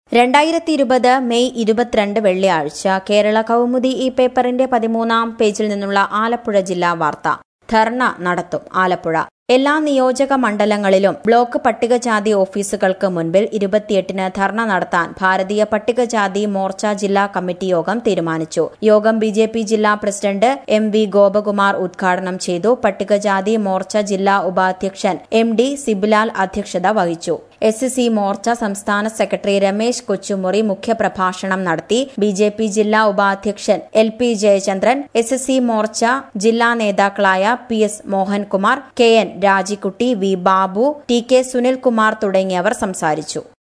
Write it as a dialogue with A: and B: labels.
A: രണ്ടായിരത്തി ഇരുപത് മെയ് ഇരുപത്തിരണ്ട് വെള്ളിയാഴ്ച കേരള കൗമുദി ഈ പേപ്പറിന്റെ പതിമൂന്നാം പേജിൽ നിന്നുള്ള ആലപ്പുഴ ജില്ലാ വാർത്ത ധർണ നടത്തും ആലപ്പുഴ എല്ലാ നിയോജക മണ്ഡലങ്ങളിലും ബ്ലോക്ക് പട്ടികജാതി ഓഫീസുകൾക്ക് മുൻപിൽ ഇരുപത്തിയെട്ടിന് ധർണ നടത്താൻ ഭാരതീയ പട്ടികജാതി മോർച്ച ജില്ലാ കമ്മിറ്റി യോഗം തീരുമാനിച്ചു യോഗം ബി ജെ പി ജില്ലാ പ്രസിഡന്റ് എം വി ഗോപകുമാർ ഉദ്ഘാടനം ചെയ്തു പട്ടികജാതി മോർച്ച ജില്ലാ ഉപാധ്യക്ഷൻ എം ഡി സിബിലാൽ അധ്യക്ഷത വഹിച്ചു എസ് സി മോർച്ച സംസ്ഥാന സെക്രട്ടറി രമേശ് കൊച്ചുമുറി മുഖ്യപ്രഭാഷണം നടത്തി ബി ജെ പി ജില്ലാ ഉപാധ്യക്ഷൻ L P Jayachandran S C മോർച്ച ജില്ലാ നേതാക്കളായ P S Mohankumar K N Rajikkutty V Babu T K Sunilkumar തുടങ്ങിയവർ സംസാരിച്ചു